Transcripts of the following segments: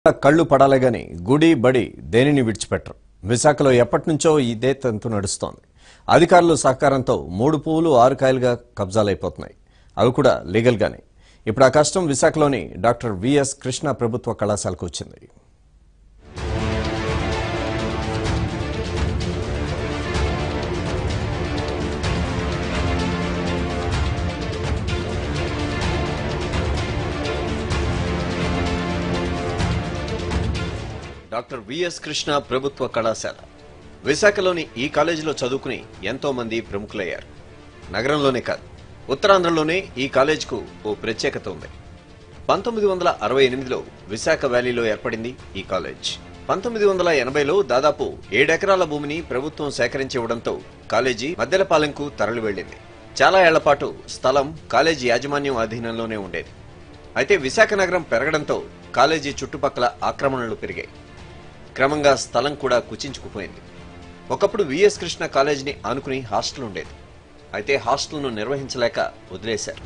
కళ్ళు పడాలే గాని గుడి బడి దేనిని విడిచిపెట్టరు విశాఖలో ఎప్పటి నుంచో ఇదే తంతు నడుస్తోంది అధికారుల సహకారంతో మూడు పువ్వులు ఆరు కాయలుగా కబ్జాలైపోతున్నాయి అవి కూడా లీగల్గానే ఇప్పుడు ఆ కష్టం విశాఖలోని డాక్టర్ విఎస్ కృష్ణ ప్రభుత్వ కళాశాలకు వచ్చింది డాక్టర్ విఎస్ కృష్ణ ప్రభుత్వ కళాశాల విశాఖలోని ఈ కాలేజీలో చదువుకుని ఎంతో మంది ప్రముఖులయ్యారు నగరంలోనే కాదు ఉత్తరాంధ్రలోనే ఈ కాలేజీకు ఓ ప్రత్యేకత ఉంది పంతొమ్మిది వందల అరవై ఎనిమిదిలో విశాఖ వ్యాలీలో ఏర్పడింది ఈ కాలేజ్ పంతొమ్మిది వందల ఎనభైలో దాదాపు ఏడెకరాల భూమిని ప్రభుత్వం సేకరించి ఇవ్వడంతో కాలేజీ మద్దెలపాలెంకు తరలి వెళ్లింది చాలా ఏళ్ల పాటు స్థలం కాలేజీ యాజమాన్యం అధీనంలోనే ఉండేది అయితే విశాఖ నగరం పెరగడంతో కాలేజీ చుట్టుపక్కల ఆక్రమణలు పెరిగాయి క్రమంగా స్థలం కూడా కుచించుకుపోయింది ఒకప్పుడు విఎస్ కృష్ణ కాలేజీని ఆనుకుని హాస్టల్ ఉండేది అయితే హాస్టల్ను నిర్వహించలేక వదిలేశారు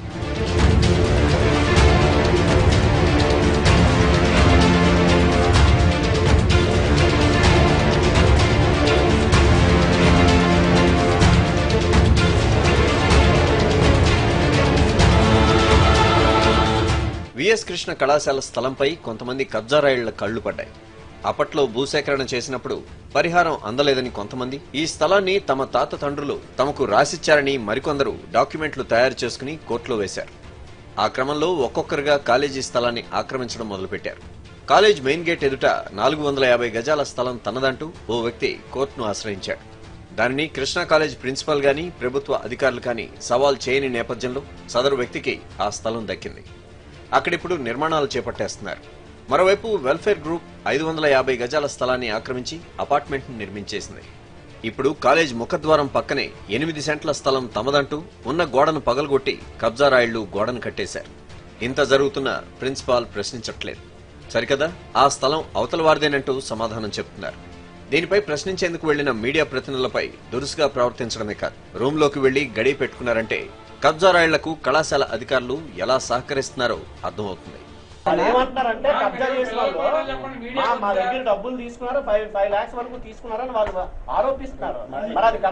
విఎస్ కృష్ణ కళాశాల స్థలంపై కొంతమంది కబ్జారాయిళ్ల కళ్లు పడ్డాయి అప్పట్లో భూసేకరణ చేసినప్పుడు పరిహారం అందలేదని కొంతమంది ఈ స్థలాన్ని తమ తాత తండ్రులు తమకు రాసిచ్చారని మరికొందరు డాక్యుమెంట్లు తయారు చేసుకుని కోర్టులో వేశారు ఆ క్రమంలో ఒక్కొక్కరుగా కాలేజీ స్థలాన్ని ఆక్రమించడం మొదలుపెట్టారు కాలేజ్ మెయిన్ గేట్ ఎదుట నాలుగు వందల యాభై గజాల స్థలం తనదంటూ ఓ వ్యక్తి కోర్టును ఆశ్రయించాడు దానిని కృష్ణా కాలేజ్ ప్రిన్సిపల్ గాని ప్రభుత్వ అధికారులు కానీ సవాల్ చేయని నేపథ్యంలో సదరు వ్యక్తికి ఆ స్థలం దక్కింది అక్కడిప్పుడు నిర్మాణాలు చేపట్టేస్తున్నారు మరోవైపు వెల్ఫేర్ గ్రూప్ ఐదు వందల యాభై గజాల స్థలాన్ని ఆక్రమించి అపార్ట్మెంట్ నిర్మించేసింది ఇప్పుడు కాలేజ్ ముఖద్వారం పక్కనే ఎనిమిది సెంట్ల స్థలం తమదంటూ ఉన్న గోడను పగలగొట్టి కబ్జా రాయిళ్లు గోడను కట్టేశారు ఇంత జరుగుతున్న ప్రిన్సిపాల్ ప్రశ్నించట్లేదు సరికదా ఆ స్థలం అవతల వారిదేనంటూ సమాధానం చెప్తున్నారు దీనిపై ప్రశ్నించేందుకు వెళ్లిన మీడియా ప్రతినిధులపై దురుసుగా ప్రవర్తించడమే కాదు రూంలోకి వెళ్లి గడి పెట్టుకున్నారంటే కబ్జారాయిళ్లకు కళాశాల అధికారులు ఎలా సహకరిస్తున్నారో అర్థమవుతుంది వాళ్ళు ఏమంటున్నారంటే కబ్జా చేసిన వాళ్ళు మా మా దగ్గర డబ్బులు తీసుకున్నారు ఫైవ్ ఫైవ్ లాక్స్ వరకు తీసుకున్నారని వాళ్ళు ఆరోపిస్తున్నారు మరి అది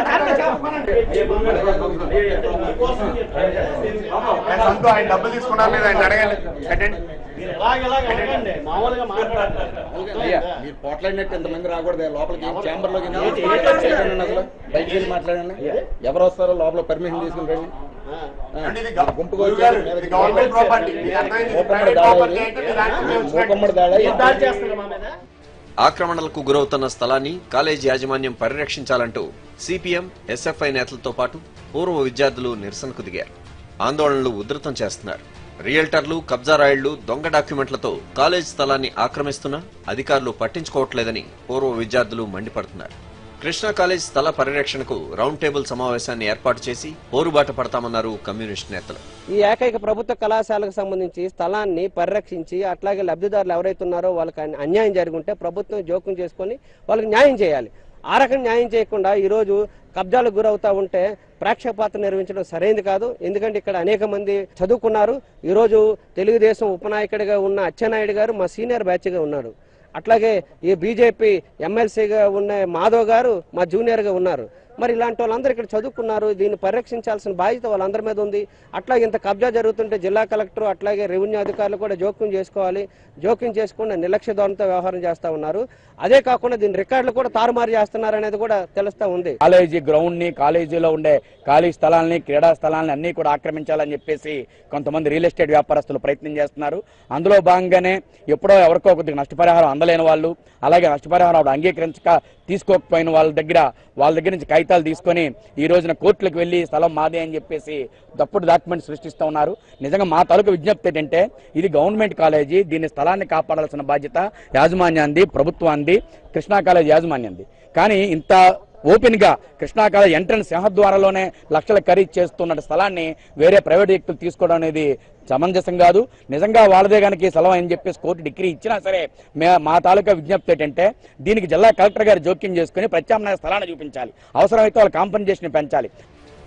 సంతు ఆయన డబ్బులు తీసుకున్నారు లేదా ఆయన అడగండి కట్టండి మీరు ఎలాగెలాగ అడగండి మామూలుగా మాట్లాడతారు అయ్యా మీరు పోట్లాడినట్టు ఎంతమంది రాకూడదు లోపలికి చేంబర్ లోకి ఏంటి? ఏంటి? అసలు బయటికి వెళ్ళి మాట్లాడండి ఎవరు వస్తారో లోపల పర్మిషన్ తీసుకుని రండి ఆ, అంటే ఇది గవ- గుంపుగా గురువు వచ్చి గారు, మీద ఇది గవర్నమెంట్ ప్రాపర్టీ మీకు అర్థమైంది ఇది ప్రైవేట్ ప్రాపర్టీ అయితే మీరు దాంట్లో మేము వచ్చినట్టు. మూకమ్మడి దాడా ఏం దాడి చేస్తున్నారు మా మీద ఆక్రమణలకు గురవుతున్న స్థలాన్ని కాలేజీ యాజమాన్యం పరిరక్షించాలంటూ సిపిఎం ఎస్ఎఫ్ఐ నేతలతో పాటు పూర్వ విద్యార్థులు నిరసనకు దిగారు ఆందోళనలు ఉధృతం చేస్తున్నారు రియల్టర్లు కబ్జారాయిళ్లు దొంగ డాక్యుమెంట్లతో కాలేజ్ స్థలాన్ని ఆక్రమిస్తున్నా అధికారులు పట్టించుకోవట్లేదని పూర్వ విద్యార్థులు మండిపడుతున్నారు కృష్ణా కాలేజ్ స్థల పరిరక్షణకు రౌండ్ టేబుల్ సమావేశాన్ని ఏర్పాటు చేసి పోరుబాట పడతామన్నారు కమ్యూనిస్ట్ నేతలు ఈ ఏకైక ప్రభుత్వ కళాశాలకు సంబంధించి స్థలాన్ని పరిరక్షించి అట్లాగే లబ్ధిదారులు ఎవరైతే ఉన్నారో వాళ్ళకి అన్- అన్యాయం జరుగుంటే ప్రభుత్వం జోక్యం చేసుకొని వాళ్ళకి న్యాయం చేయాలి ఆ రకం న్యాయం చేయకుండా ఈరోజు కబ్జాలకు గురవుతా ఉంటే ప్రేక్షపాత్ర నిర్వహించడం సరైనది కాదు ఎందుకంటే ఇక్కడ అనేక మంది చదువుకున్నారు ఈరోజు తెలుగుదేశం ఉపనాయకుడిగా ఉన్న అచ్చెన్నాయుడు గారు మా సీనియర్ బ్యాచ్గా ఉన్నారు అట్లాగే ఈ బీజేపీ ఎమ్మెల్సీగా ఉన్న మాధవ్ గారు మా జూనియర్గా ఉన్నారు మరి ఇలాంటి వాళ్ళందరూ ఇక్కడ చదువుకున్నారు దీన్ని పరిరక్షించాల్సిన బాధ్యత వాళ్ళందరి మీద ఉంది అట్లాగే ఇంత కబ్జా జరుగుతుంటే జిల్లా కలెక్టర్ అట్లాగే రెవెన్యూ అధికారులు కూడా జోక్యం చేసుకోవాలి జోక్యం చేసుకుని నిర్లక్ష్య ధోరణితో వ్యవహారం చేస్తా ఉన్నారు అదే కాకుండా దీని రికార్డులు కూడా తారుమారు చేస్తున్నారు అనేది కూడా తెలుస్తా ఉంది కాలేజీ గ్రౌండ్ ని కాలేజీలో ఉండే ఖాళీ స్థలాల్ని క్రీడా స్థలాల్ని అన్ని కూడా ఆక్రమించాలని చెప్పేసి కొంతమంది రియల్ ఎస్టేట్ వ్యాపారస్తులు ప్రయత్నం చేస్తున్నారు అందులో భాగంగానే ఎప్పుడో ఎవరికో కొద్దిగా నష్టపరిహారం అందలేని వాళ్ళు అలాగే నష్టపరిహారం ఆవిడ అంగీకరించక తీసుకోకపోయిన వాళ్ళ దగ్గర వాళ్ళ దగ్గర నుంచి కాగితాలు తీసుకొని ఈ రోజున కోర్టులకు వెళ్లి స్థలం మాదే అని చెప్పేసి తప్పుడు డాక్యుమెంట్ సృష్టిస్తూ ఉన్నారు నిజంగా మా తాలూకు విజ్ఞప్తి ఏంటంటే ఇది గవర్నమెంట్ కాలేజీ దీని స్థలాన్ని కాపాడాల్సిన బాధ్యత యాజమాన్యాంది ప్రభుత్వాన్ని కృష్ణా కాలేజ్ యాజమాన్యంది కానీ ఇంత ఓపెన్ గా కృష్ణా కాలేజ్ ఎంట్రన్స్ సింహద్వారంలోనే లక్షల ఖరీదు చేస్తున్న స్థలాన్ని వేరే ప్రైవేట్ వ్యక్తులు తీసుకోవడం అనేది సమంజసం కాదు నిజంగా వాళ్ళదే కనుక స్థలం అని చెప్పేసి కోర్టు డిగ్రీ ఇచ్చినా సరే మే- మా తాలూకా విజ్ఞప్తి ఏంటంటే దీనికి జిల్లా కలెక్టర్ గారు జోక్యం చేసుకుని ప్రత్యామ్నాయ స్థలాన్ని చూపించాలి అవసరమైతే వాళ్ళ కాంపన్సేషన్ పెంచాలి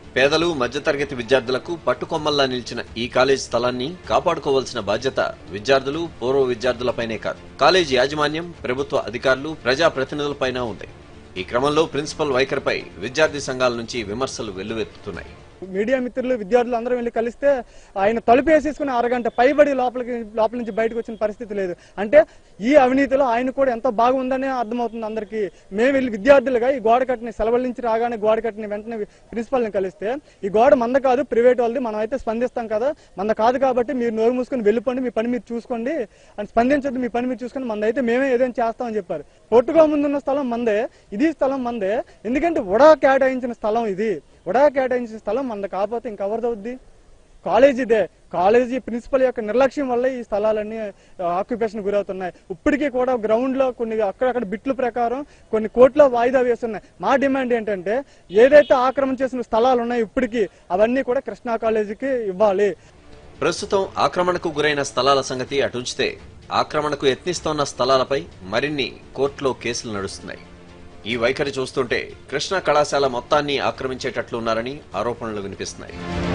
పేదలు మధ్యతరగతి విద్యార్థులకు పట్టుకొమ్మల్లా నిలిచిన ఈ కాలేజ్ స్థలాన్ని కాపాడుకోవాల్సిన బాధ్యత విద్యార్థులు పూర్వ విద్యార్థులపైనే కాదు కాలేజ్ యాజమాన్యం ప్రభుత్వ అధికారులు ప్రజాప్రతినిధులపైన ఉంది ఈ క్రమంలో ప్రిన్సిపల్ వైఖరిపై విద్యార్థి సంఘాల నుంచి విమర్శలు వెల్లువెత్తుతున్నాయి మీడియా మిత్రులు విద్యార్థులు అందరూ వెళ్ళి కలిస్తే ఆయన తలుపు వేసేసుకుని అరగంట పైబడి లోపలికి లోపల నుంచి బయటకు వచ్చిన పరిస్థితి లేదు అంటే ఈ అవినీతిలో ఆయన కూడా ఎంత బాగుందనే అర్థమవుతుంది అందరికీ మేము వెళ్ళి విద్యార్థులుగా ఈ గోడ కట్టిని సెలవుల నుంచి రాగానే గోడ కట్టిని వెంటనే ప్రిన్సిపల్ని కలిస్తే ఈ గోడ మంద కాదు ప్రైవేట్ వాళ్ళది మనం అయితే స్పందిస్తాం కదా మంద కాదు కాబట్టి మీరు నోరు మూసుకొని వెళ్ళిపోండి మీ పని మీరు చూసుకోండి అని స్పందించద్దు మీ పని మీరు చూసుకొని మంద అయితే మేమే ఏదైనా చేస్తామని చెప్పారు పొట్టుగా ముందున్న స్థలం మందే ఇది స్థలం మందే ఎందుకంటే ఉడా కేటాయించిన స్థలం ఇది ఉడా కేటాయించిన స్థలం మంద కాకపోతే ఇంకెవరిదవుద్ది కాలేజ్ ఇదే కాలేజీ ప్రిన్సిపల్ యొక్క నిర్లక్ష్యం వల్ల ఈ స్థలాలన్నీ ఆక్యుపేషన్ గురవుతున్నాయి ఇప్పటికీ కూడా గ్రౌండ్ లో కొన్ని అక్కడక్కడ బిట్ల ప్రకారం కొన్ని కోట్ల వాయిదా వేస్తున్నాయి మా డిమాండ్ ఏంటంటే ఏదైతే ఆక్రమణ చేసిన స్థలాలు ఉన్నాయో ఇప్పటికీ అవన్నీ కూడా కృష్ణా కాలేజీకి ఇవ్వాలి ప్రస్తుతం ఆక్రమణకు గురైన స్థలాల సంగతి అటుంచితే ఆక్రమణకు యత్నిస్తోన్న స్థలాలపై మరిన్ని కోర్టులో కేసులు నడుస్తున్నాయి ఈ వైఖరి చూస్తుంటే కృష్ణా కళాశాల మొత్తాన్ని ఆక్రమించేటట్లున్నారని ఆరోపణలు వినిపిస్తున్నాయి